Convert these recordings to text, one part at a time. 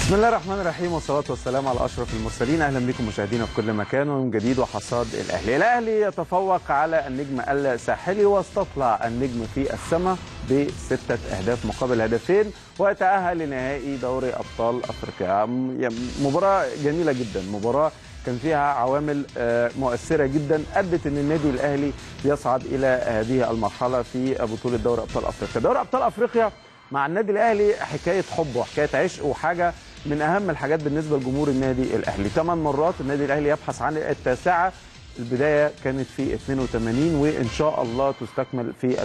بسم الله الرحمن الرحيم والصلاة والسلام على أشرف المرسلين أهلا بكم مشاهدينا في كل مكان ويوم جديد وحصاد الأهلي الأهلي يتفوق على النجم الساحلي واستطلع النجم في السماء بستة أهداف مقابل هدفين ويتأهل لنهائي دوري أبطال أفريقيا مباراة جميلة جدا مباراة كان فيها عوامل مؤثرة جدا أدت أن النادي الأهلي يصعد إلى هذه المرحلة في بطولة دوري أبطال أفريقيا دوري أبطال أفريقيا مع النادي الأهلي حكاية حب وحكاية عشق وحاجة من اهم الحاجات بالنسبه لجمهور النادي الاهلي ثمان مرات النادي الاهلي يبحث عن التاسعه البدايه كانت في 82 وان شاء الله تستكمل في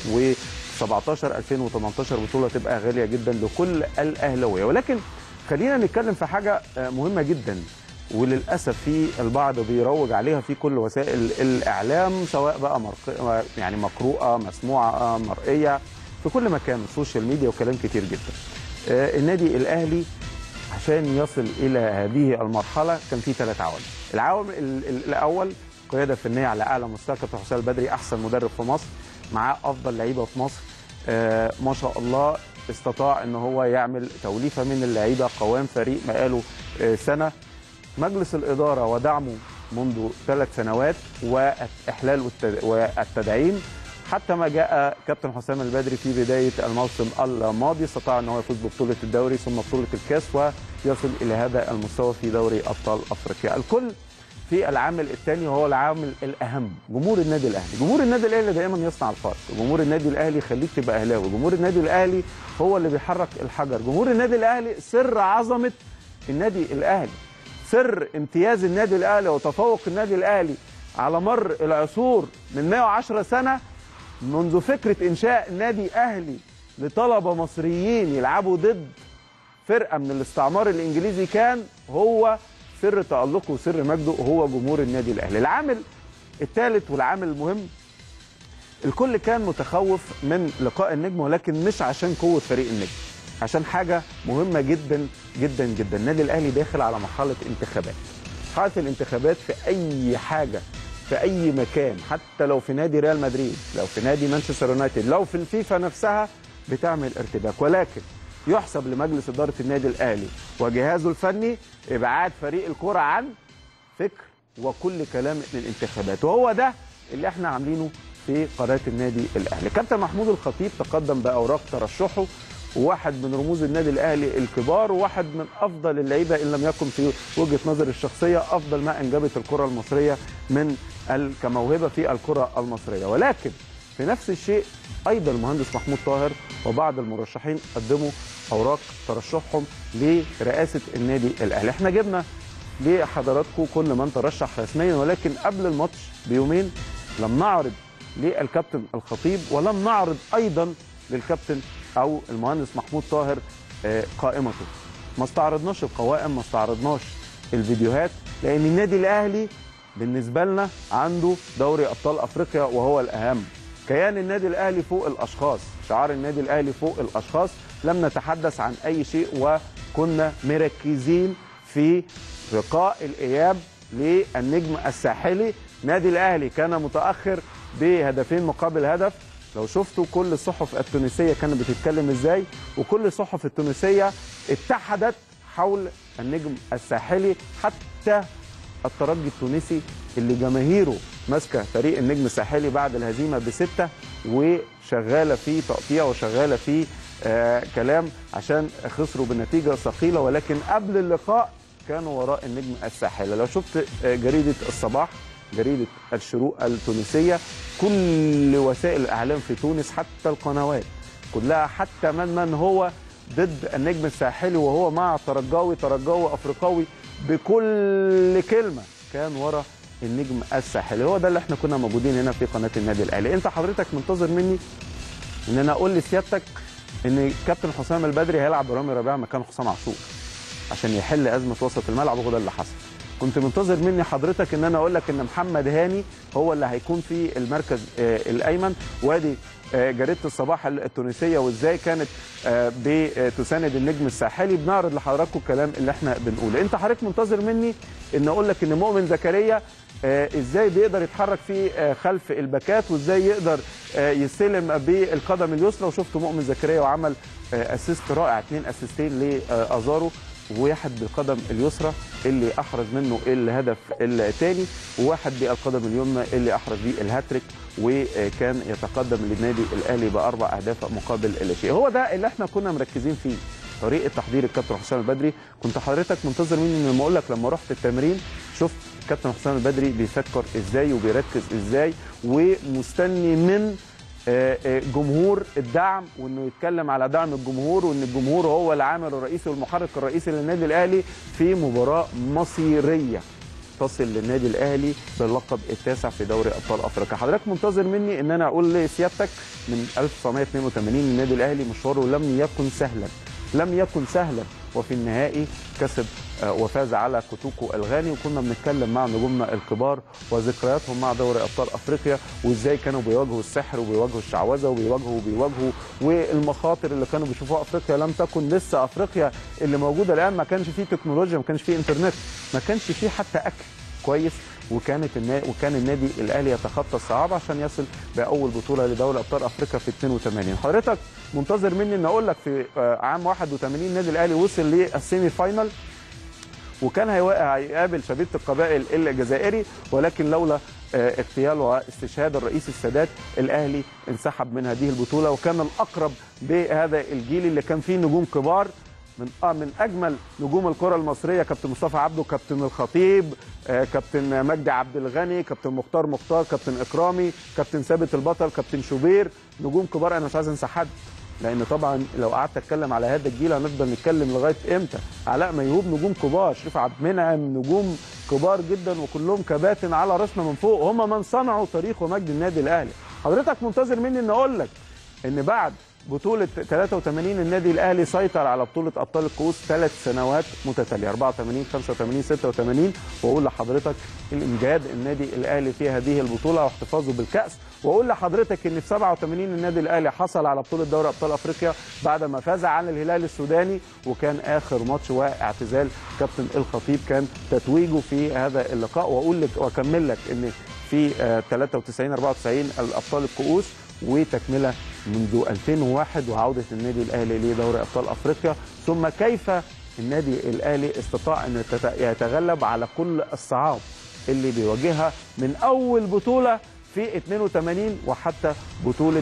2017 2018 بطوله تبقى غاليه جدا لكل الاهلاويه ولكن خلينا نتكلم في حاجه مهمه جدا وللاسف في البعض بيروج عليها في كل وسائل الاعلام سواء بقى مرق... يعني مقروءه مسموعه مرئيه في كل مكان السوشيال ميديا وكلام كتير جدا النادي الاهلي عشان يصل الى هذه المرحله كان في ثلاث عوامل العامل الاول قياده فنيه على اعلى مستوى كابتن حسام البدري احسن مدرب في مصر معاه افضل لعيبه في مصر آه ما شاء الله استطاع ان هو يعمل توليفه من اللعيبه قوام فريق بقاله آه سنه مجلس الاداره ودعمه منذ ثلاث سنوات واحلال والتدعيم حتى ما جاء كابتن حسام البدري في بدايه الموسم الماضي استطاع ان هو يفوز ببطوله الدوري ثم بطوله الكاس ويصل الى هذا المستوى في دوري ابطال افريقيا الكل في العامل الثاني وهو العامل الاهم جمهور النادي الاهلي جمهور النادي الاهلي دائما يصنع الفارق جمهور النادي الاهلي يخليك تبقى اهلاوي جمهور النادي الاهلي هو اللي بيحرك الحجر جمهور النادي الاهلي سر عظمه النادي الاهلي سر امتياز النادي الاهلي وتفوق النادي الاهلي على مر العصور من 110 سنه منذ فكرة إنشاء نادي أهلي لطلبة مصريين يلعبوا ضد فرقة من الاستعمار الإنجليزي كان هو سر تألقه وسر مجده هو جمهور النادي الأهلي العامل الثالث والعامل المهم الكل كان متخوف من لقاء النجم ولكن مش عشان قوة فريق النجم عشان حاجة مهمة جدا جدا جدا النادي الأهلي داخل على مرحلة انتخابات مرحلة الانتخابات في أي حاجة في اي مكان حتى لو في نادي ريال مدريد لو في نادي مانشستر يونايتد لو في الفيفا نفسها بتعمل ارتباك ولكن يحسب لمجلس اداره النادي الاهلي وجهازه الفني ابعاد فريق الكره عن فكر وكل كلام الانتخابات وهو ده اللي احنا عاملينه في قناه النادي الاهلي كابتن محمود الخطيب تقدم باوراق ترشحه وواحد من رموز النادي الاهلي الكبار وواحد من افضل اللعيبه ان لم يكن في وجهه نظر الشخصيه افضل ما انجبت الكره المصريه من كموهبه في الكره المصريه ولكن في نفس الشيء ايضا المهندس محمود طاهر وبعض المرشحين قدموا اوراق ترشحهم لرئاسه النادي الاهلي احنا جبنا لحضراتكم كل من ترشح رسميا ولكن قبل الماتش بيومين لم نعرض للكابتن الخطيب ولم نعرض ايضا للكابتن او المهندس محمود طاهر قائمته ما استعرضناش القوائم ما استعرضناش الفيديوهات لان النادي الاهلي بالنسبه لنا عنده دوري ابطال افريقيا وهو الاهم كيان النادي الاهلي فوق الاشخاص شعار النادي الاهلي فوق الاشخاص لم نتحدث عن اي شيء وكنا مركزين في لقاء الاياب للنجم الساحلي نادي الاهلي كان متاخر بهدفين مقابل هدف لو شفتوا كل الصحف التونسيه كانت بتتكلم ازاي وكل الصحف التونسيه اتحدت حول النجم الساحلي حتى الترجي التونسي اللي جماهيره ماسكه فريق النجم الساحلي بعد الهزيمه بسته وشغاله في تقطيع وشغاله في آه كلام عشان خسروا بالنتيجه ثقيله ولكن قبل اللقاء كانوا وراء النجم الساحلي لو شفت آه جريده الصباح جريدة الشروق التونسية كل وسائل الإعلام في تونس حتى القنوات كلها حتى من من هو ضد النجم الساحلي وهو مع ترجاوي ترجاوي أفريقاوي بكل كلمة كان ورا النجم الساحلي هو ده اللي احنا كنا موجودين هنا في قناة النادي الأهلي انت حضرتك منتظر مني ان انا اقول لسيادتك ان كابتن حسام البدري هيلعب برامي ربيعه مكان حسام عاشور عشان يحل ازمه وسط الملعب وهو ده اللي حصل كنت منتظر مني حضرتك ان انا اقول لك ان محمد هاني هو اللي هيكون في المركز آه الايمن وادي آه جريده الصباح التونسيه وازاي كانت آه بتساند النجم الساحلي بنعرض لحضراتكم الكلام اللي احنا بنقوله انت حضرتك منتظر مني ان اقول لك ان مؤمن زكريا ازاي بيقدر يتحرك في خلف الباكات وازاي يقدر يستلم بالقدم اليسرى وشفت مؤمن زكريا وعمل اسيست رائع اثنين اسيستين لازارو وواحد بالقدم اليسرى اللي احرز منه الهدف الثاني وواحد بالقدم اليمنى اللي احرز بيه الهاتريك وكان يتقدم للنادي الاهلي باربع اهداف مقابل لا شيء هو ده اللي احنا كنا مركزين فيه طريقه تحضير الكابتن حسام البدري كنت حضرتك منتظر مني لما اقول لك لما رحت التمرين شفت الكابتن حسام البدري بيفكر ازاي وبيركز ازاي ومستني من آه، آه، جمهور الدعم وانه يتكلم على دعم الجمهور وان الجمهور هو العامل الرئيسي والمحرك الرئيسي للنادي الاهلي في مباراه مصيريه تصل للنادي الاهلي باللقب التاسع في دوري ابطال افريقيا حضرتك منتظر مني ان انا اقول لسيادتك من 1982 النادي الاهلي مشواره لم يكن سهلا لم يكن سهلا وفي النهائي كسب آه، وفاز على كوتوكو الغاني وكنا بنتكلم مع نجومنا الكبار وذكرياتهم مع دوري ابطال افريقيا وازاي كانوا بيواجهوا السحر وبيواجهوا الشعوذه وبيواجهوا وبيواجهوا والمخاطر اللي كانوا بيشوفوها افريقيا لم تكن لسه افريقيا اللي موجوده الان ما كانش فيه تكنولوجيا ما كانش فيه انترنت ما كانش فيه حتى اكل كويس وكانت النا... وكان النادي الاهلي يتخطى الصعاب عشان يصل باول بطوله لدوري ابطال افريقيا في 82 حضرتك منتظر مني ان اقول لك في آه، عام 81 النادي الاهلي وصل للسيمي فاينل وكان هيوا- هيقابل شبيبه القبائل الجزائري ولكن لولا آه، اغتيال واستشهاد الرئيس السادات الاهلي انسحب من هذه البطوله وكان الاقرب بهذا الجيل اللي كان فيه نجوم كبار من آه من اجمل نجوم الكره المصريه كابتن مصطفى عبده كابتن الخطيب آه، كابتن مجدي عبد الغني كابتن مختار مختار كابتن اكرامي كابتن ثابت البطل كابتن شوبير نجوم كبار انا مش عايز انسى حد لان طبعا لو قعدت اتكلم على هذا الجيل هنفضل نتكلم لغايه امتى علاء ميهوب نجوم كبار شريف عبد المنعم نجوم كبار جدا وكلهم كباتن على راسنا من فوق هم من صنعوا تاريخ ومجد النادي الاهلي حضرتك منتظر مني ان اقول لك ان بعد بطولة 83 النادي الأهلي سيطر على بطولة أبطال الكؤوس ثلاث سنوات متتالية 84 85 86 وأقول لحضرتك الإمجاد النادي الأهلي في هذه البطولة واحتفاظه بالكأس وأقول لحضرتك إن في 87 النادي الأهلي حصل على بطولة دوري أبطال أفريقيا بعد ما فاز على الهلال السوداني وكان آخر ماتش واعتزال كابتن الخطيب كان تتويجه في هذا اللقاء وأقول لك وأكمل لك إن في آه، 93 94 الأبطال الكؤوس وتكمله منذ 2001 وعوده النادي الاهلي لدوري ابطال افريقيا ثم كيف النادي الاهلي استطاع ان يتت- يتغلب على كل الصعاب اللي بيواجهها من اول بطوله في 82 وحتى بطوله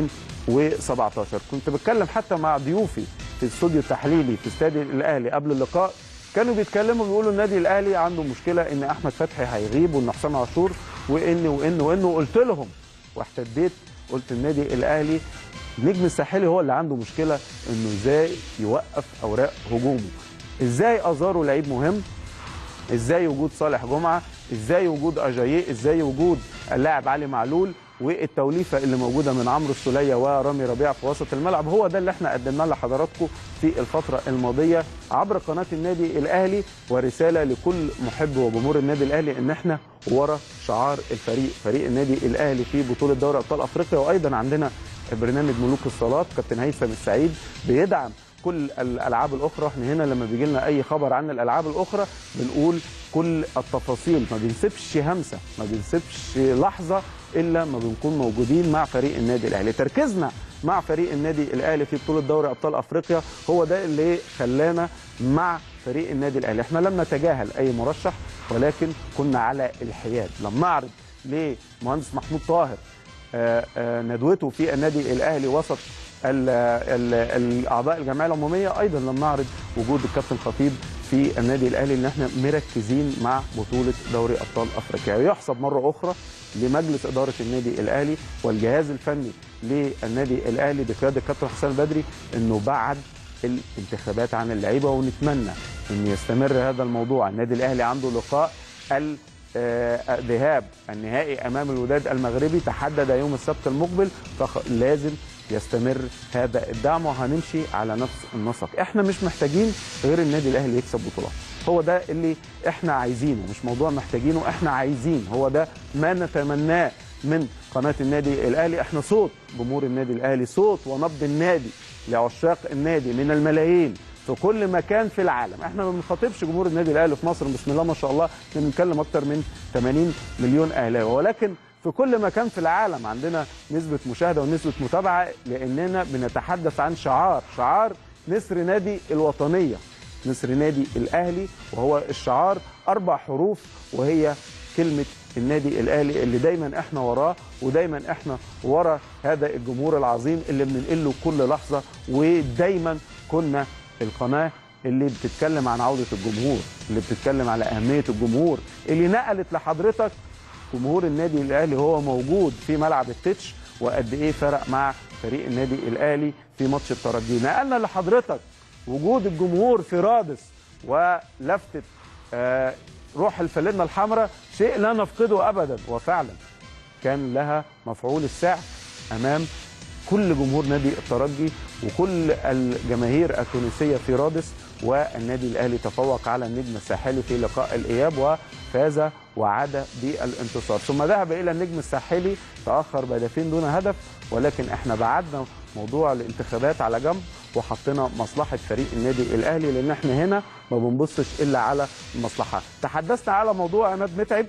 2017 كنت بتكلم حتى مع ضيوفي في الاستوديو التحليلي في استاد الاهلي قبل اللقاء كانوا بيتكلموا بيقولوا النادي الاهلي عنده مشكله ان احمد فتحي هيغيب وان حسام عاشور وان وان وان وقلت لهم واحتديت قلت النادي الاهلي النجم الساحلي هو اللي عنده مشكله انه ازاي يوقف اوراق هجومه ازاي ازارو لعيب مهم ازاي وجود صالح جمعه ازاي وجود اجاييه ازاي وجود اللاعب علي معلول والتوليفه اللي موجوده من عمرو السوليه ورامي ربيع في وسط الملعب هو ده اللي احنا قدمناه لحضراتكم في الفتره الماضيه عبر قناه النادي الاهلي ورساله لكل محب وجمهور النادي الاهلي ان احنا ورا شعار الفريق فريق النادي الاهلي في بطوله دوري ابطال افريقيا وايضا عندنا برنامج ملوك الصالات كابتن هيثم السعيد بيدعم كل الالعاب الاخرى احنا هنا لما بيجي لنا اي خبر عن الالعاب الاخرى بنقول كل التفاصيل ما بنسيبش همسه ما بنسيبش لحظه الا ما بنكون موجودين مع فريق النادي الاهلي تركيزنا مع فريق النادي الاهلي في بطوله دوري ابطال افريقيا هو ده اللي خلانا مع فريق النادي الاهلي احنا لم نتجاهل اي مرشح ولكن كنا على الحياد لما نعرض لمهندس محمود طاهر آه، آه، ندوته في النادي الاهلي وسط ال- ال- الاعضاء الجمعيه العموميه ايضا لم نعرض وجود الكابتن خطيب في النادي الاهلي ان احنا مركزين مع بطوله دوري ابطال افريقيا ويحسب مره اخرى لمجلس اداره النادي الاهلي والجهاز الفني للنادي الاهلي بقياده الكابتن حسام بدري انه بعد الانتخابات عن اللعيبه ونتمنى ان يستمر هذا الموضوع النادي الاهلي عنده لقاء ال آه، ذهاب النهائي امام الوداد المغربي تحدد يوم السبت المقبل فلازم يستمر هذا الدعم وهنمشي على نفس النسق احنا مش محتاجين غير النادي الاهلي يكسب بطولات هو ده اللي احنا عايزينه مش موضوع محتاجينه احنا عايزين هو ده ما نتمناه من قناه النادي الاهلي احنا صوت جمهور النادي الاهلي صوت ونبض النادي لعشاق النادي من الملايين في كل مكان في العالم احنا ما بنخاطبش جمهور النادي الاهلي في مصر بسم الله ما شاء الله احنا بنتكلم اكتر من 80 مليون اهلاوي ولكن في كل مكان في العالم عندنا نسبة مشاهدة ونسبة متابعة لأننا بنتحدث عن شعار شعار نسر نادي الوطنية نسر نادي الاهلي وهو الشعار اربع حروف وهي كلمه النادي الاهلي اللي دايما احنا وراه ودايما احنا ورا هذا الجمهور العظيم اللي بننقل له كل لحظه ودايما كنا القناه اللي بتتكلم عن عوده الجمهور اللي بتتكلم على اهميه الجمهور اللي نقلت لحضرتك جمهور النادي الاهلي هو موجود في ملعب التتش وقد ايه فرق مع فريق النادي الاهلي في ماتش الترجي نقلنا لحضرتك وجود الجمهور في رادس ولفته آه روح الفلنه الحمراء شيء لا نفقده ابدا وفعلا كان لها مفعول السعر امام كل جمهور نادي الترجي وكل الجماهير التونسيه في رادس والنادي الاهلي تفوق على النجم الساحلي في لقاء الاياب وفاز وعاد بالانتصار ثم ذهب الى النجم الساحلي تاخر بهدفين دون هدف ولكن احنا بعدنا موضوع الانتخابات على جنب وحطينا مصلحه فريق النادي الاهلي لان احنا هنا ما بنبصش الا على المصلحه تحدثنا على موضوع عماد متعب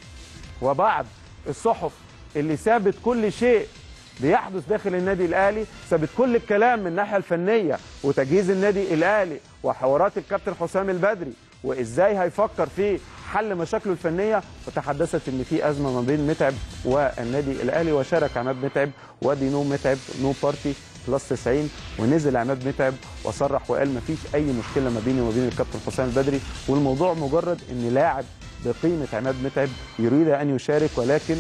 وبعض الصحف اللي سابت كل شيء بيحدث داخل النادي الاهلي سابت كل الكلام من الناحيه الفنيه وتجهيز النادي الاهلي وحوارات الكابتن حسام البدري وازاي هيفكر في حل مشاكله الفنيه وتحدثت ان في ازمه ما بين متعب والنادي الاهلي وشارك عماد متعب وادي نو متعب نو بارتي بلس 90 ونزل عماد متعب وصرح وقال ما فيش اي مشكله ما بيني وما بين الكابتن حسام البدري والموضوع مجرد ان لاعب بقيمه عماد متعب يريد ان يشارك ولكن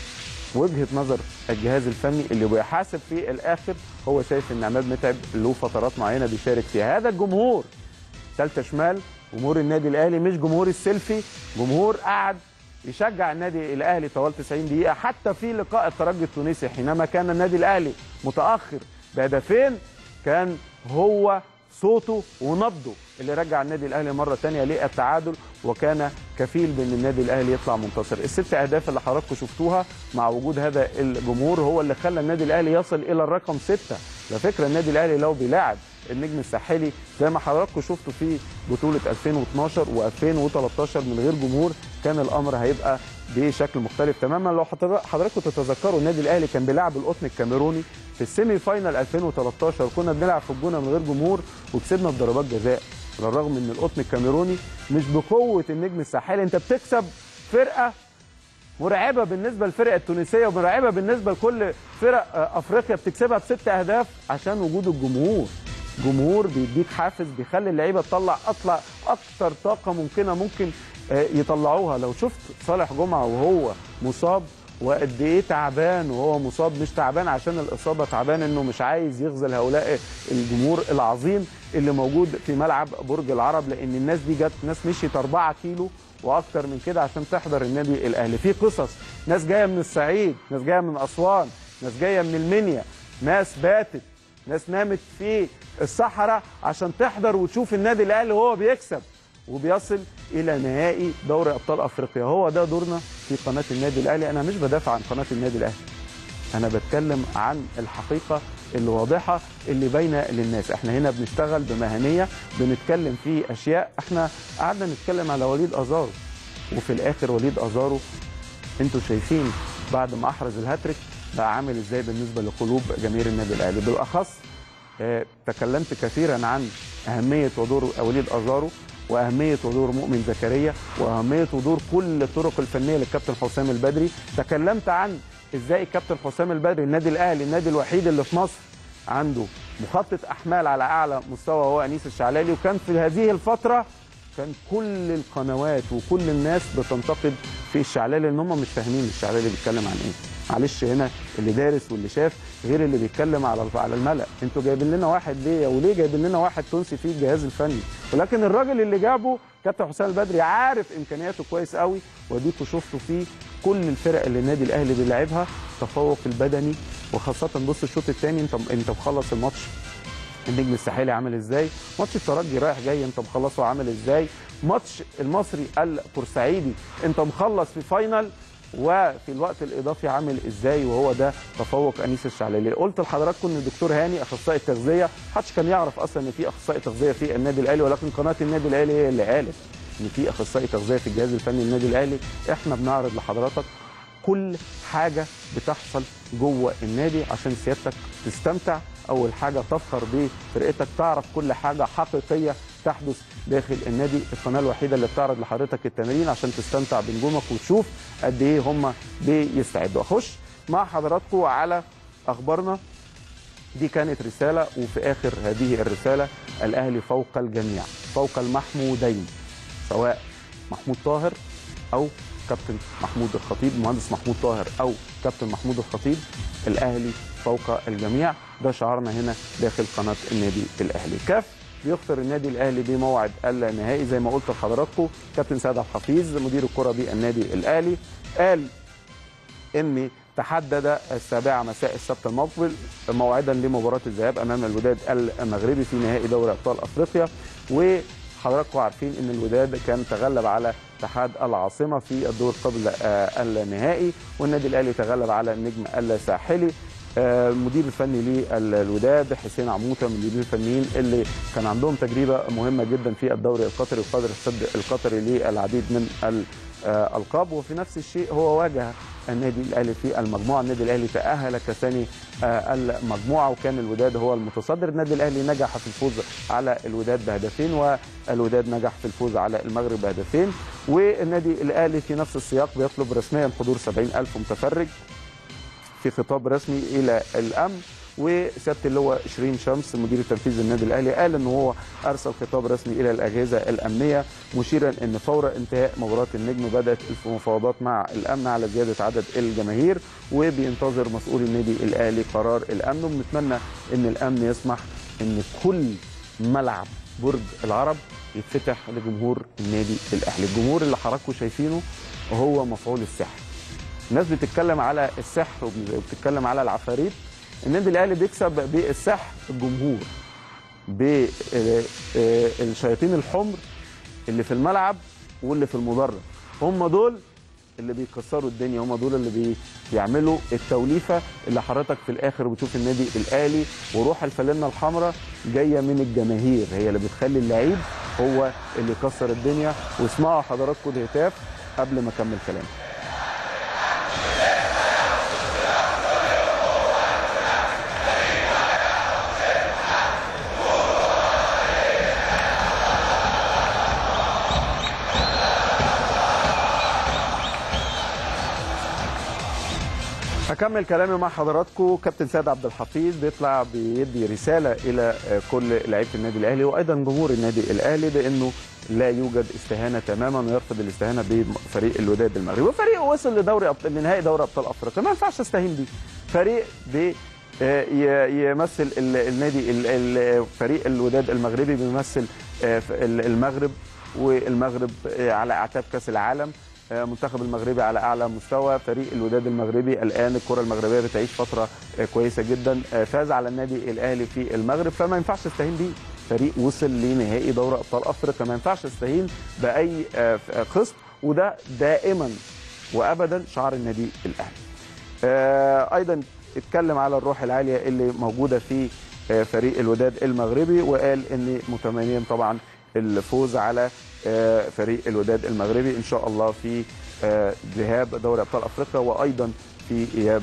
وجهه نظر الجهاز الفني اللي بيحاسب في الاخر هو شايف ان عماد متعب له فترات معينه بيشارك فيها هذا الجمهور ثالثه شمال جمهور النادي الاهلي مش جمهور السيلفي جمهور قعد يشجع النادي الاهلي طوال 90 دقيقه حتى في لقاء الترجي التونسي حينما كان النادي الاهلي متاخر بهدفين كان هو صوته ونبضه اللي رجع النادي الاهلي مره ثانيه للتعادل وكان كفيل بان النادي الاهلي يطلع منتصر الست اهداف اللي حضراتكم شفتوها مع وجود هذا الجمهور هو اللي خلى النادي الاهلي يصل الى الرقم ستة على فكره النادي الاهلي لو بيلاعب النجم الساحلي زي ما حضراتكم شفتوا في بطوله 2012 و2013 من غير جمهور كان الامر هيبقى بشكل مختلف تماما لو حضراتكم تتذكروا النادي الاهلي كان بيلعب القطن الكاميروني في السيمي فاينال 2013 كنا بنلعب في الجونه من غير جمهور وكسبنا بضربات جزاء على الرغم ان القطن الكاميروني مش بقوه النجم الساحلي انت بتكسب فرقه مرعبه بالنسبه للفرق التونسيه ومرعبه بالنسبه لكل فرق افريقيا بتكسبها بست اهداف عشان وجود الجمهور جمهور بيديك حافز بيخلي اللعيبه تطلع اطلع اكتر طاقه ممكنه ممكن يطلعوها لو شفت صالح جمعه وهو مصاب وقد ايه تعبان وهو مصاب مش تعبان عشان الاصابه تعبان انه مش عايز يخذل هؤلاء الجمهور العظيم اللي موجود في ملعب برج العرب لان الناس دي جت ناس مشيت 4 كيلو واكتر من كده عشان تحضر النادي الاهلي في قصص ناس جايه من الصعيد ناس جايه من اسوان ناس جايه من المنيا ناس باتت ناس نامت في الصحراء عشان تحضر وتشوف النادي الاهلي وهو بيكسب وبيصل الى نهائي دوري ابطال افريقيا هو ده دورنا في قناه النادي الاهلي انا مش بدافع عن قناه النادي الاهلي انا بتكلم عن الحقيقه الواضحه اللي باينه للناس احنا هنا بنشتغل بمهنيه بنتكلم في اشياء احنا قعدنا نتكلم على وليد ازارو وفي الاخر وليد ازارو انتوا شايفين بعد ما احرز الهاتريك بقى عامل ازاي بالنسبه لقلوب جماهير النادي الاهلي بالاخص اه تكلمت كثيرا عن اهميه ودور وليد ازارو واهميه ودور مؤمن زكريا واهميه ودور كل الطرق الفنيه للكابتن حسام البدري تكلمت عن ازاي الكابتن حسام البدري النادي الاهلي النادي الوحيد اللي في مصر عنده مخطط احمال على اعلى مستوى هو انيس الشعلالي وكان في هذه الفتره كان كل القنوات وكل الناس بتنتقد في الشعلالي ان هم مش فاهمين الشعلالي بيتكلم عن ايه معلش هنا اللي دارس واللي شاف غير اللي بيتكلم على على الملأ انتوا جايبين لنا واحد ليه وليه جايبين لنا واحد تونسي في الجهاز الفني ولكن الراجل اللي جابه كابتن حسام البدري عارف امكانياته كويس قوي واديكوا شفتوا فيه كل الفرق اللي النادي الاهلي بيلعبها تفوق البدني وخاصه بص الشوط الثاني انت انت مخلص الماتش النجم الساحلي عامل ازاي ماتش الترجي رايح جاي انت مخلصه عامل ازاي ماتش المصري البورسعيدي انت مخلص في فاينل وفي الوقت الاضافي عامل ازاي وهو ده تفوق انيس الشعلالي قلت لحضراتكم ان الدكتور هاني اخصائي التغذيه محدش كان يعرف اصلا ان في اخصائي تغذيه في النادي الاهلي ولكن قناه النادي الاهلي هي اللي قالت ان في اخصائي تغذيه في الجهاز الفني للنادي الاهلي احنا بنعرض لحضرتك كل حاجه بتحصل جوه النادي عشان سيادتك تستمتع اول حاجه تفخر بفرقتك تعرف كل حاجه حقيقيه تحدث داخل النادي القناه الوحيده اللي بتعرض لحضرتك التمارين عشان تستمتع بنجومك وتشوف قد ايه هم بيستعدوا اخش مع حضراتكم على اخبارنا دي كانت رساله وفي اخر هذه الرساله الاهلي فوق الجميع فوق المحمودين سواء محمود طاهر او كابتن محمود الخطيب مهندس محمود طاهر او كابتن محمود الخطيب الاهلي فوق الجميع ده شعارنا هنا داخل قناه النادي الاهلي كاف بيخطر النادي الاهلي بموعد النهائي زي ما قلت لحضراتكم كابتن سيد عبد الحفيظ مدير الكره بالنادي الاهلي قال ان تحدد السابعة مساء السبت المقبل موعدا لمباراة الذهاب أمام الوداد المغربي في نهائي دوري أبطال أفريقيا وحضراتكم عارفين أن الوداد كان تغلب على اتحاد العاصمة في الدور قبل النهائي والنادي الأهلي تغلب على النجم الساحلي المدير الفني للوداد حسين عموته من المديرين الفنيين اللي كان عندهم تجربه مهمه جدا في الدوري القطري وقدر السد القطري للعديد من الالقاب وفي نفس الشيء هو واجه النادي الاهلي في المجموعه، النادي الاهلي تاهل كثاني المجموعه وكان الوداد هو المتصدر، النادي الاهلي نجح في الفوز على الوداد بهدفين والوداد نجح في الفوز على المغرب بهدفين والنادي الاهلي في نفس السياق بيطلب رسميا حضور 70000 متفرج في خطاب رسمي الى الامن وسياده اللواء شيرين شمس مدير التنفيذي للنادي الاهلي قال ان هو ارسل خطاب رسمي الى الاجهزه الامنيه مشيرا ان فور انتهاء مباراه النجم بدات المفاوضات مع الامن على زياده عدد الجماهير وبينتظر مسؤول النادي الاهلي قرار الامن وبنتمنى ان الامن يسمح ان كل ملعب برج العرب يتفتح لجمهور النادي الاهلي الجمهور اللي حضراتكم شايفينه هو مفعول السحر الناس بتتكلم على السحر وبتتكلم على العفاريت النادي الاهلي بيكسب بالسحر الجمهور بالشياطين الحمر اللي في الملعب واللي في المدرج هم دول اللي بيكسروا الدنيا هم دول اللي بي... بيعملوا التوليفه اللي حضرتك في الاخر بتشوف النادي الاهلي وروح الفانلة الحمراء جايه من الجماهير هي اللي بتخلي اللعيب هو اللي يكسر الدنيا واسمعوا حضراتكم الهتاف قبل ما اكمل كلامي هكمل كلامي مع حضراتكم كابتن سيد عبد الحفيظ بيطلع بيدي رساله الى كل لعيبه النادي الاهلي وايضا جمهور النادي الاهلي بانه لا يوجد استهانه تماما ويرفض الاستهانه بفريق الوداد المغربي وفريق وصل لدوري أبطال لنهائي دوري ابطال افريقيا ما ينفعش استهين بيه فريق ب يمثل النادي فريق الوداد المغربي بيمثل المغرب والمغرب على اعتاب كاس العالم منتخب المغربي على اعلى مستوى فريق الوداد المغربي الان الكره المغربيه بتعيش فتره كويسه جدا فاز على النادي الاهلي في المغرب فما ينفعش استهين بيه فريق وصل لنهائي دوري ابطال افريقيا ما ينفعش استهين باي خصم وده دائما وابدا شعار النادي الاهلي ايضا اتكلم على الروح العاليه اللي موجوده في فريق الوداد المغربي وقال ان متمنيا طبعا الفوز على فريق الوداد المغربي ان شاء الله في ذهاب دوري ابطال افريقيا وايضا في اياب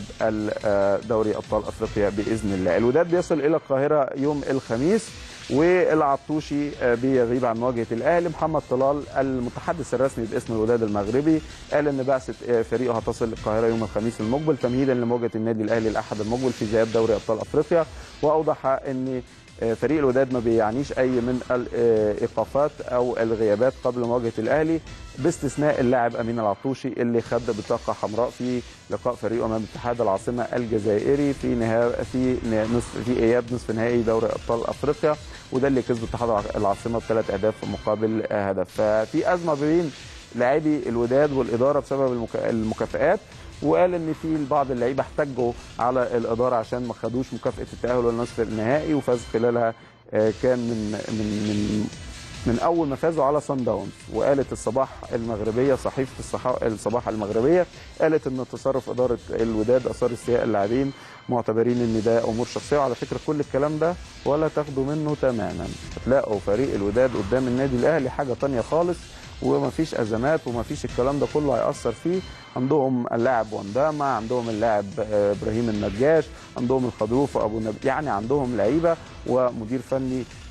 دوري ابطال افريقيا باذن الله. الوداد بيصل الى القاهره يوم الخميس والعطوشي بيغيب عن مواجهه الاهلي محمد طلال المتحدث الرسمي باسم الوداد المغربي قال ان بعثه فريقه هتصل القاهره يوم الخميس المقبل تمهيدا لمواجهه النادي الاهلي الاحد المقبل في ذهاب دوري ابطال افريقيا واوضح ان فريق الوداد ما بيعنيش اي من الايقافات او الغيابات قبل مواجهه الاهلي باستثناء اللاعب امين العطوشي اللي خد بطاقه حمراء في لقاء فريقه امام اتحاد العاصمه الجزائري في نهايه في نصف في اياب نصف نهائي دوري ابطال افريقيا وده اللي كسب اتحاد العاصمه بثلاث اهداف مقابل هدف ففي ازمه بين لاعبي الوداد والاداره بسبب المكافئات وقال ان في بعض اللعيبه احتجوا على الاداره عشان ما خدوش مكافاه التاهل للنصف النهائي وفاز خلالها كان من من من من اول ما فازوا على صن داونز وقالت الصباح المغربيه صحيفه الصباح المغربيه قالت ان تصرف اداره الوداد اثار استياء اللاعبين معتبرين ان ده امور شخصيه وعلى فكره كل الكلام ده ولا تاخدوا منه تماما هتلاقوا فريق الوداد قدام النادي الاهلي حاجه ثانيه خالص ومفيش ازمات ومفيش الكلام ده كله هياثر فيه عندهم اللاعب وانداما عندهم اللاعب ابراهيم النجاش عندهم الخضروف وابو نبي يعني عندهم لعيبه ومدير فني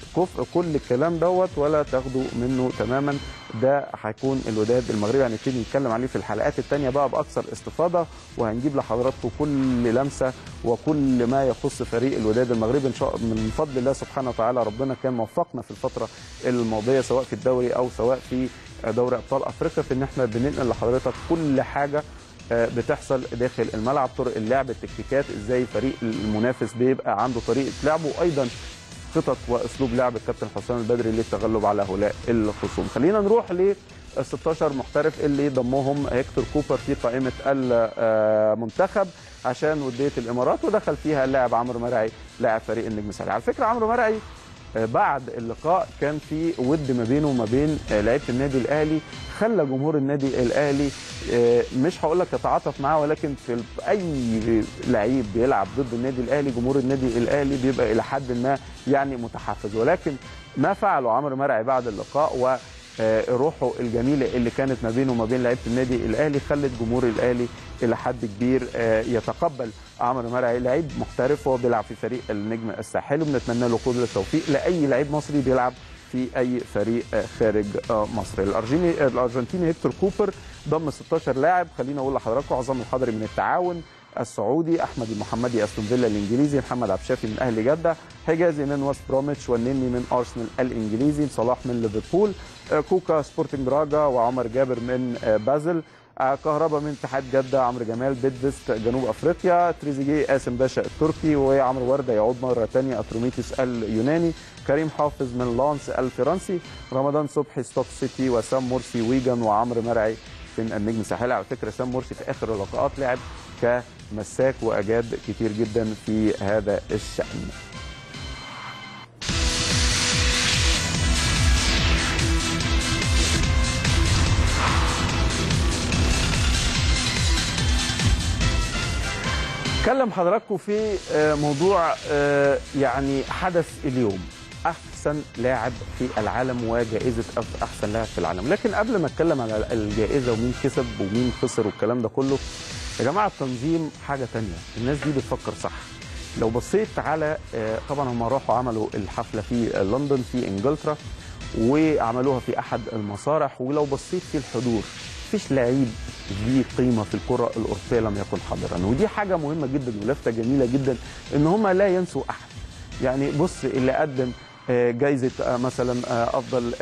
كفء كل الكلام دوت ولا تاخدوا منه تماما ده هيكون الوداد المغربي هنبتدي نتكلم عليه في الحلقات الثانيه بقى باكثر استفاضه وهنجيب لحضراتكم كل لمسه وكل ما يخص فريق الوداد المغربي ان شاء من فضل الله سبحانه وتعالى ربنا كان موفقنا في الفتره الماضيه سواء في الدوري او سواء في دوري ابطال افريقيا في ان احنا بننقل لحضرتك كل حاجه بتحصل داخل الملعب طرق اللعب التكتيكات ازاي فريق المنافس بيبقى عنده طريقه لعبه وايضا خطط واسلوب لعب الكابتن حسام البدري للتغلب على هؤلاء الخصوم خلينا نروح ل 16 محترف اللي ضمهم هيكتور كوبر في قائمه المنتخب عشان وديه الامارات ودخل فيها اللاعب عمرو مرعي لاعب فريق النجم الساحلي على فكره عمرو مرعي بعد اللقاء كان في ود ما بينه وما بين لعيبه النادي الاهلي خلى جمهور النادي الاهلي مش هقول لك يتعاطف معاه ولكن في اي لعيب بيلعب ضد النادي الاهلي جمهور النادي الاهلي بيبقى الى حد ما يعني متحفز ولكن ما فعله عمرو مرعي بعد اللقاء و روحه الجميله اللي كانت ما بينه وما بين لعيبه النادي الاهلي خلت جمهور الاهلي الى حد كبير يتقبل عمرو مرعي لعيب محترف وهو بيلعب في فريق النجم الساحلي وبنتمنى له كل التوفيق لاي لعيب مصري بيلعب في اي فريق خارج مصر الارجيني الارجنتيني هيكتور كوبر ضم 16 لاعب خلينا اقول لحضراتكم عظام الحضري من التعاون السعودي احمد المحمدي استون فيلا الانجليزي محمد عبد الشافي من اهلي جده حجازي من وست بروميتش والنني من ارسنال الانجليزي صلاح من ليفربول كوكا سبورتنج براجا وعمر جابر من بازل كهربا من اتحاد جده عمرو جمال بيدفست جنوب افريقيا تريزيجيه قاسم باشا التركي وعمرو ورده يعود مره ثانيه اتروميتيس اليوناني كريم حافظ من لانس الفرنسي رمضان صبحي ستوك سيتي وسام مرسي ويجن وعمرو مرعي من النجم الساحلي على فكره سام مرسي في اخر اللقاءات لعب كمساك واجاد كتير جدا في هذا الشان اتكلم حضراتكم في موضوع يعني حدث اليوم احسن لاعب في العالم وجائزه احسن لاعب في العالم لكن قبل ما اتكلم على الجائزه ومين كسب ومين خسر والكلام ده كله يا جماعه التنظيم حاجه تانية الناس دي بتفكر صح لو بصيت على طبعا هم راحوا عملوا الحفله في لندن في انجلترا وعملوها في احد المسارح ولو بصيت في الحضور مفيش لعيب ليه قيمه في الكره الاوروبيه لم يكن حاضرا ودي حاجه مهمه جدا ولفته جميله جدا ان هم لا ينسوا احد يعني بص اللي قدم جايزه مثلا افضل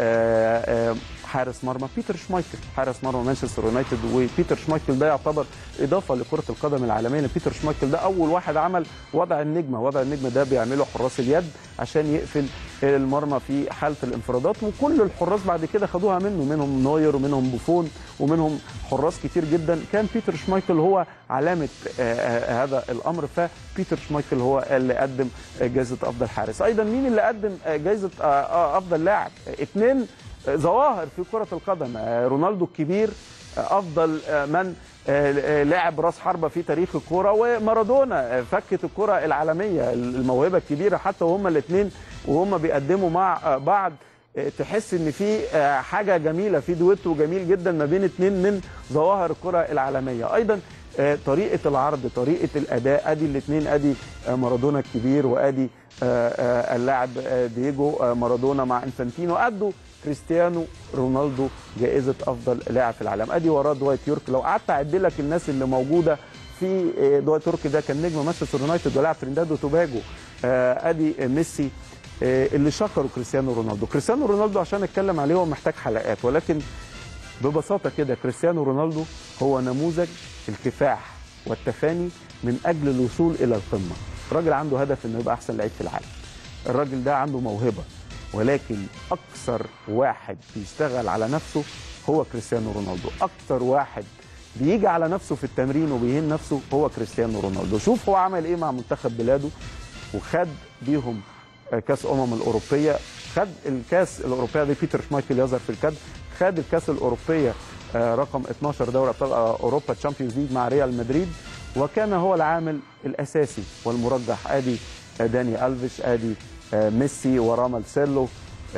حارس مرمى بيتر شمايكل حارس مرمى مانشستر يونايتد وبيتر شمايكل ده يعتبر اضافه لكره القدم العالميه لان بيتر شمايكل ده اول واحد عمل وضع النجمه وضع النجمه ده بيعمله حراس اليد عشان يقفل المرمى في حاله الانفرادات وكل الحراس بعد كده خدوها منه منهم نوير ومنهم بوفون ومنهم حراس كتير جدا كان بيتر شمايكل هو علامه هذا الامر فبيتر شمايكل هو اللي قدم جائزه افضل حارس ايضا مين اللي قدم جائزه افضل لاعب اثنين ظواهر في كرة القدم رونالدو الكبير أفضل من لاعب راس حربة في تاريخ الكرة ومارادونا فكت الكرة العالمية الموهبة الكبيرة حتى وهما الاثنين وهم بيقدموا مع بعض تحس ان في حاجه جميله في دويتو جميل جدا ما بين اثنين من ظواهر الكره العالميه ايضا طريقه العرض طريقه الاداء ادي الاثنين ادي مارادونا الكبير وادي اللاعب دييجو مارادونا مع انفانتينو ادوا كريستيانو رونالدو جائزه افضل لاعب في العالم ادي وراه دوايت يورك لو قعدت اعد لك الناس اللي موجوده في دوايت يورك ده كان نجم مانشستر يونايتد ولاعب ترينداد وتوباجو ادي ميسي اللي شكروا كريستيانو رونالدو كريستيانو رونالدو عشان اتكلم عليه هو محتاج حلقات ولكن ببساطه كده كريستيانو رونالدو هو نموذج الكفاح والتفاني من اجل الوصول الى القمه الراجل عنده هدف انه يبقى احسن لعيب في العالم الراجل ده عنده موهبه ولكن اكثر واحد بيشتغل على نفسه هو كريستيانو رونالدو اكثر واحد بيجي على نفسه في التمرين وبيهين نفسه هو كريستيانو رونالدو شوف هو عمل ايه مع منتخب بلاده وخد بيهم كاس امم الاوروبيه خد الكاس الاوروبيه دي بيتر شمايكل يظهر في الكاد خد الكاس الاوروبيه رقم 12 دوري ابطال اوروبا تشامبيونز ليج مع ريال مدريد وكان هو العامل الاساسي والمرجح ادي داني الفيش ادي ميسي وراه مارسيلو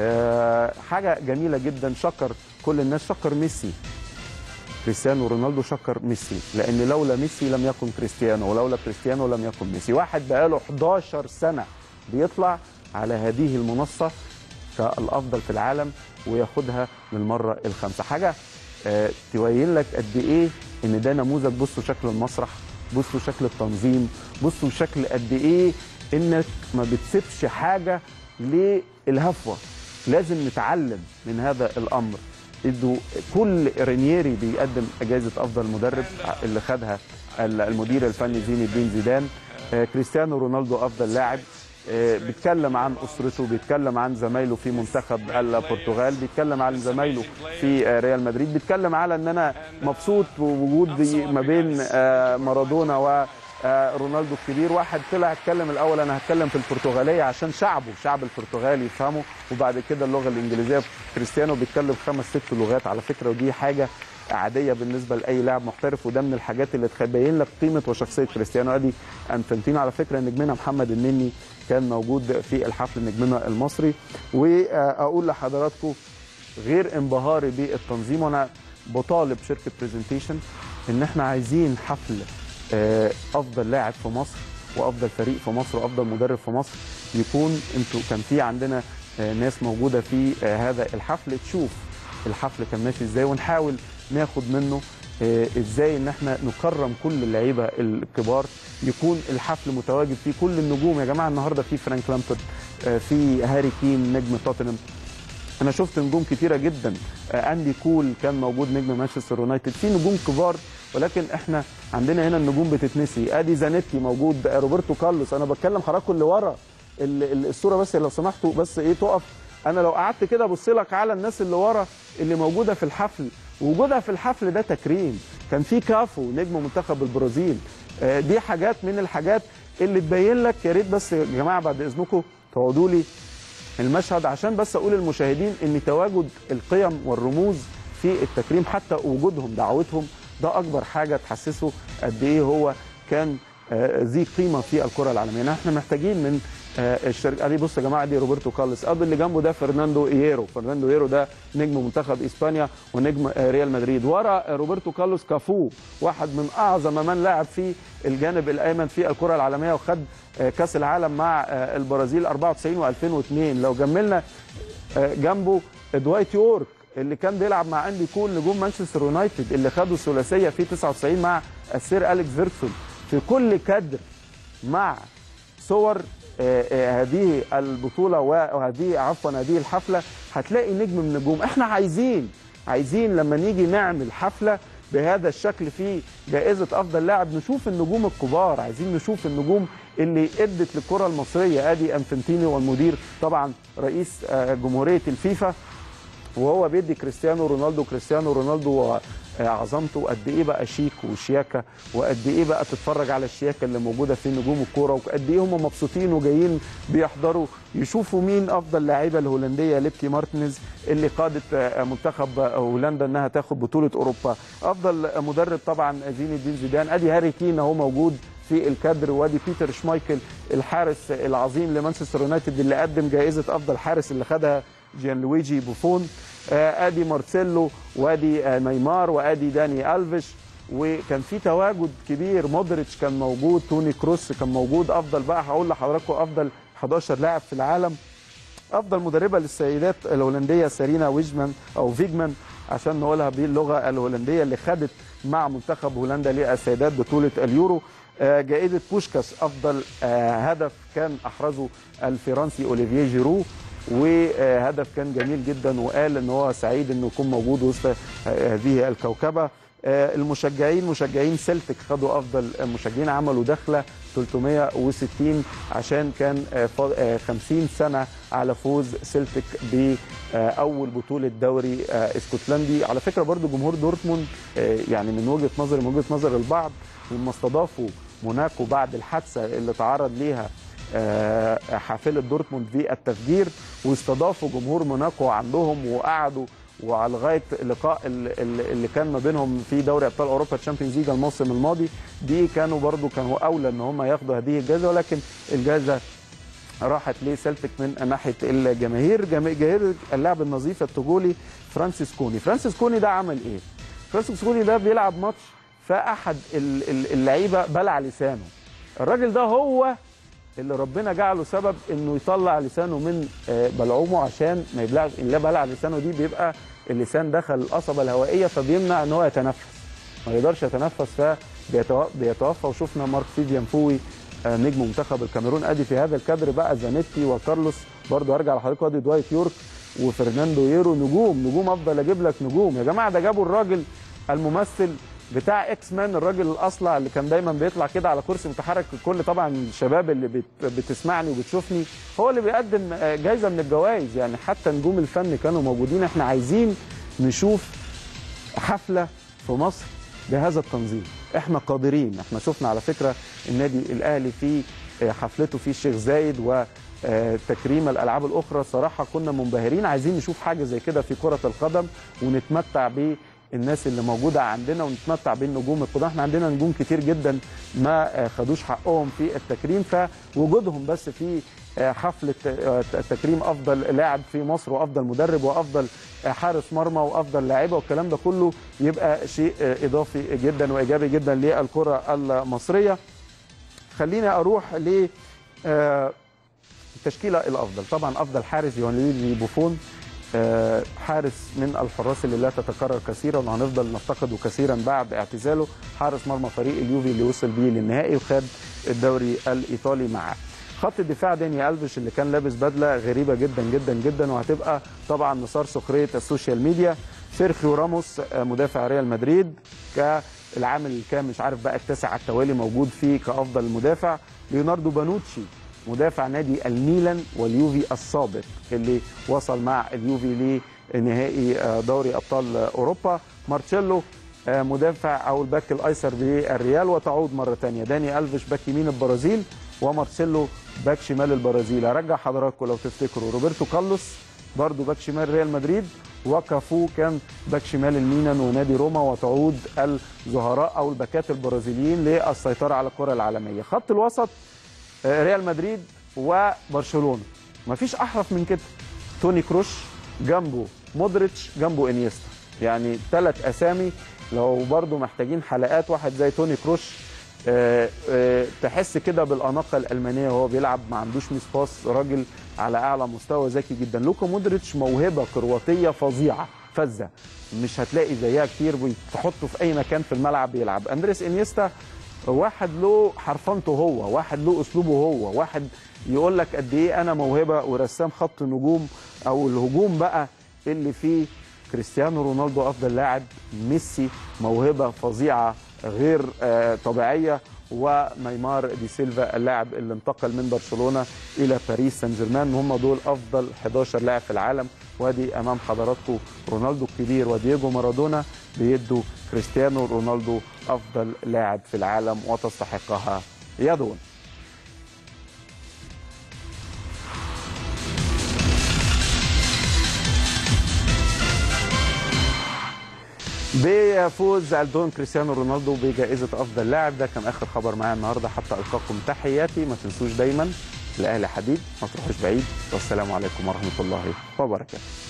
حاجه جميله جدا شكر كل الناس شكر ميسي كريستيانو رونالدو شكر ميسي لان لولا ميسي لم يكن كريستيانو ولولا كريستيانو لم يكن ميسي واحد بقاله 11 سنه بيطلع على هذه المنصه كالافضل في العالم وياخدها للمره الخامسه حاجه آه، تبين لك قد ايه ان ده نموذج بصوا شكل المسرح بصوا شكل التنظيم بصوا شكل قد ايه انك ما بتسيبش حاجه للهفوه لازم نتعلم من هذا الامر ادوا كل رينيري بيقدم جائزه افضل مدرب اللي خدها المدير الفني زين الدين زيدان آه، كريستيانو رونالدو افضل لاعب آه، بيتكلم عن اسرته بيتكلم عن زمايله في منتخب البرتغال بيتكلم عن زمايله في آه، ريال مدريد بيتكلم على ان انا مبسوط بوجودي ما بين آه، مارادونا و آه، رونالدو الكبير واحد طلع اتكلم الاول انا هتكلم في البرتغاليه عشان شعبه شعب البرتغال يفهمه وبعد كده اللغه الانجليزيه كريستيانو بيتكلم خمس ست لغات على فكره ودي حاجه عاديه بالنسبه لاي لاعب محترف وده من الحاجات اللي تبين لك قيمه وشخصيه كريستيانو ادي انفنتينو على فكره نجمنا محمد النني كان موجود في الحفل نجمنا المصري واقول لحضراتكم غير انبهاري بالتنظيم وانا بطالب شركه برزنتيشن ان احنا عايزين حفل آه، افضل لاعب في مصر وافضل فريق في مصر وافضل مدرب في مصر يكون انتوا كان في عندنا آه، ناس موجوده في آه، هذا الحفل تشوف الحفل كان ماشي ازاي ونحاول ناخد منه آه، ازاي ان احنا نكرم كل اللعيبه الكبار يكون الحفل متواجد فيه كل النجوم يا جماعه النهارده في فرانك لامبرد آه، في هاري كين نجم توتنهام انا شفت نجوم كتيره جدا آه، اندي كول كان موجود نجم مانشستر يونايتد في نجوم كبار ولكن احنا عندنا هنا النجوم بتتنسي ادي زانيتي موجود آه، روبرتو كارلوس انا بتكلم حضراتكم اللي ورا ال- ال- الصوره بس لو سمحتوا بس ايه تقف انا لو قعدت كده ابص لك على الناس اللي ورا اللي موجوده في الحفل وجودها في الحفل ده تكريم كان في كافو نجم منتخب البرازيل آه، دي حاجات من الحاجات اللي تبين لك يا ريت بس يا جماعه بعد اذنكم تقعدوا لي المشهد عشان بس اقول للمشاهدين ان تواجد القيم والرموز في التكريم حتى وجودهم دعوتهم ده اكبر حاجه تحسسه قد ايه هو كان آه، ذي قيمه في الكره العالميه يعني احنا محتاجين من آه، الشركه ادي بصوا يا جماعه دي روبرتو كارلوس اب اللي جنبه ده فرناندو اييرو فرناندو اييرو ده نجم منتخب اسبانيا ونجم آه، ريال مدريد ورا آه، روبرتو كارلوس كافو واحد من اعظم من لعب في الجانب الايمن في الكره العالميه وخد آه، كاس العالم مع آه، البرازيل 94 و2002 لو جملنا آه، جنبه دوايت يورك اللي كان بيلعب مع اندي كول نجوم مانشستر يونايتد اللي خدوا الثلاثيه في 99 مع السير اليكس فيركسون في كل كادر مع صور آه، آه، هذه البطوله وهذه عفوا هذه الحفله هتلاقي نجم من النجوم احنا عايزين عايزين لما نيجي نعمل حفله بهذا الشكل في جائزه افضل لاعب نشوف النجوم الكبار عايزين نشوف النجوم اللي ادت للكره المصريه ادي انفنتيني والمدير طبعا رئيس آه، جمهوريه الفيفا وهو بيدي كريستيانو رونالدو كريستيانو رونالدو عظمته قد ايه بقى شيك وشياكه وقد ايه بقى تتفرج على الشياكه اللي موجوده في نجوم الكوره وقد ايه هم مبسوطين وجايين بيحضروا يشوفوا مين افضل لاعيبه الهولنديه ليبكي مارتنز اللي قادت آه، منتخب هولندا انها تاخد بطوله اوروبا افضل مدرب طبعا زين الدين زيدان ادي هاري كين اهو موجود في الكادر وادي بيتر شمايكل الحارس العظيم لمانشستر يونايتد اللي قدم جائزه افضل حارس اللي خدها جيان لويجي بوفون آه، ادي مارسيلو وادي آه، نيمار وادي داني الفيش وكان في تواجد كبير مودريتش كان موجود توني كروس كان موجود افضل بقى هقول لحضراتكم افضل 11 لاعب في العالم افضل مدربه للسيدات الهولنديه سارينا ويجمان او فيجمان عشان نقولها باللغه الهولنديه اللي خدت مع منتخب هولندا للسيدات بطوله اليورو آه، جائزه بوشكاس افضل آه، هدف كان احرزه الفرنسي اوليفيه جيرو وهدف كان جميل جدا وقال ان هو سعيد انه يكون موجود وسط آه، هذه الكوكبه آه، المشجعين مشجعين سلتك خدوا افضل مشجعين عملوا دخله 360 عشان كان آه، فا- آه، 50 سنه على فوز سلتك باول بطوله دوري آه، اسكتلندي على فكره برضو جمهور دورتموند آه، يعني من وجهه نظري من وجهه نظر البعض لما استضافوا موناكو بعد الحادثه اللي تعرض ليها آه، حافله دورتموند في التفجير واستضافوا جمهور موناكو عندهم وقعدوا وعلى لغايه اللقاء ال- ال- اللي كان ما بينهم في دوري ابطال اوروبا تشامبيونز ليج الموسم الماضي دي كانوا برضو كانوا اولى ان هم ياخدوا هذه الجائزه ولكن الجائزه راحت لسلتك من ناحيه الجماهير جما- جماهير اللاعب النظيف التوجولي فرانسيس كوني فرانسيس كوني ده عمل ايه فرانسيس كوني ده بيلعب ماتش فاحد ال- ال- اللعيبه بلع لسانه الراجل ده هو اللي ربنا جعله سبب انه يطلع لسانه من آه، بلعومه عشان ما يبلعش اللي بلع لسانه دي بيبقى اللسان دخل القصبه الهوائيه فبيمنع ان هو يتنفس ما يقدرش يتنفس فبيتوفى وشفنا مارك فيديان فوي آه، نجم منتخب الكاميرون ادي في هذا الكادر بقى زانيتي وكارلوس برضه ارجع لحضرتك وادي دوايت يورك وفرناندو ييرو نجوم نجوم افضل اجيب لك نجوم يا جماعه ده جابوا الراجل الممثل بتاع اكس مان الراجل الاصلع اللي كان دايما بيطلع كده على كرسي متحرك الكل طبعا الشباب اللي بت بتسمعني وبتشوفني هو اللي بيقدم آه، جايزه من الجوائز يعني حتى نجوم الفن كانوا موجودين احنا عايزين نشوف حفله في مصر بهذا التنظيم احنا قادرين احنا شفنا على فكره النادي الاهلي في آه، حفلته في الشيخ زايد وتكريم الالعاب الاخرى صراحه كنا منبهرين عايزين نشوف حاجه زي كده في كره القدم ونتمتع بالناس اللي موجوده عندنا ونتمتع بالنجوم القدام احنا عندنا نجوم كتير جدا ما آه، خدوش حقهم في التكريم فوجودهم بس في آه، حفله آه، تكريم افضل لاعب في مصر وافضل مدرب وافضل آه، حارس مرمى وافضل لاعيبه والكلام ده كله يبقى شيء آه، اضافي جدا وايجابي جدا للكره المصريه خليني اروح ل آه، التشكيله الافضل طبعا افضل حارس يوانليزي بوفون آه، حارس من الحراس اللي لا تتكرر كثيرا وهنفضل نفتقده كثيرا بعد اعتزاله حارس مرمى فريق اليوفي اللي وصل بيه للنهائي وخد الدوري الايطالي معاه خط الدفاع داني الفيش اللي كان لابس بدله غريبه جدا جدا جدا وهتبقى طبعا مسار سخريه السوشيال ميديا سيرخيو راموس آه، مدافع ريال مدريد كالعامل اللي كان مش عارف بقى التاسع على التوالي موجود فيه كافضل مدافع ليوناردو بانوتشي مدافع نادي الميلان واليوفي السابق اللي وصل مع اليوفي لنهائي آه، دوري ابطال آه، اوروبا مارتشيلو آه، مدافع او الباك الايسر بالريال وتعود مره ثانيه داني الفيش باك يمين البرازيل ومارسيلو باك شمال البرازيل ارجع حضراتكم لو تفتكروا روبرتو كارلوس برضو باك شمال ريال مدريد وكافو كان باك شمال الميلان ونادي روما وتعود الزهراء او الباكات البرازيليين للسيطره على الكره العالميه خط الوسط آه، ريال مدريد وبرشلونه مفيش احرف من كده توني كروش جنبه مودريتش جنبه انيستا يعني ثلاث اسامي لو برضو محتاجين حلقات واحد زي توني كروش آه، آه، تحس كده بالاناقه الالمانيه وهو بيلعب ما عندوش ميس باس راجل على اعلى مستوى ذكي جدا لوكا مودريتش موهبه كرواتيه فظيعه فذه مش هتلاقي زيها كتير بتحطه في اي مكان في الملعب بيلعب اندريس انيستا واحد له حرفنته هو واحد له اسلوبه هو واحد يقول لك قد ايه انا موهبه ورسام خط نجوم او الهجوم بقى اللي فيه كريستيانو رونالدو افضل لاعب ميسي موهبه فظيعه غير آه، طبيعيه ونيمار دي سيلفا اللاعب اللي انتقل من برشلونه الى باريس سان جيرمان هم دول افضل 11 لاعب في العالم وادي امام حضراتكم رونالدو الكبير ودييجو مارادونا بيدوا كريستيانو رونالدو افضل لاعب في العالم وتستحقها يدون بفوز الدون كريستيانو رونالدو بجائزة أفضل لاعب ده كان آخر خبر معايا النهاردة حتى ألقاكم تحياتي ما تنسوش دايما الأهلي حديد ما تروحوش بعيد والسلام عليكم ورحمة الله وبركاته